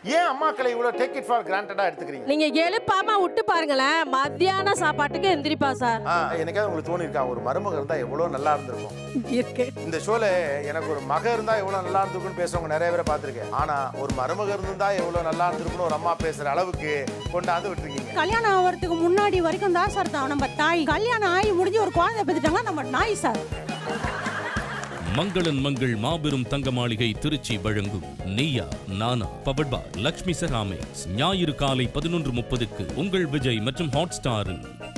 ஏன் அம்மாக்களை இவ்வளவு take it for கிராண்டடா எடுத்துக்கிறீங்க நீங்க எழுப்பாம விட்டு பாருங்களேன் மத்தியான சாப்பாட்டுக்கு எந்திரிப்பா சார் ஆ, என்னைக்காவது உங்களுக்கு தோணி இருக்கா ஒரு மருமக இருந்தா எவ்வளவு நல்லா இருந்திருக்கும் இருக்கு இந்த ஷோல எனக்கு ஒரு மக இருந்தா எவ்வளவு நல்லா இருந்திருக்கும்னு பேசுறவங்க நிறைய பேரை பார்த்திருக்கேன் ஆனா ஒரு மருமக இருந்தா எவ்வளவு நல்லா இருந்திருக்கும்னு ஒரு அம்மா பேசுற அளவுக்கு கொண்டாந்து விட்டுருக்கீங்க கல்யாணம் ஆகிறதுக்கு முன்னாடி வரைக்கும் தான் சார் தான் நம்ம தாய் கல்யாணம் ஆகி முடிஞ்சு ஒரு குழந்தை பெற்றுட்டாங்கன்னா நம்ம நாய் சார் மங்களன் மங்கள் மாபெரும் தங்க மாளிகை திருச்சி வழங்கும் நீயா நானா பவர்ட் பாய் லக்ஷ்மி செராமிக்ஸ் ஞாயிறு காலை பதினொன்று முப்பதுக்கு உங்கள் விஜய் மற்றும் ஹாட் ஸ்டாரில்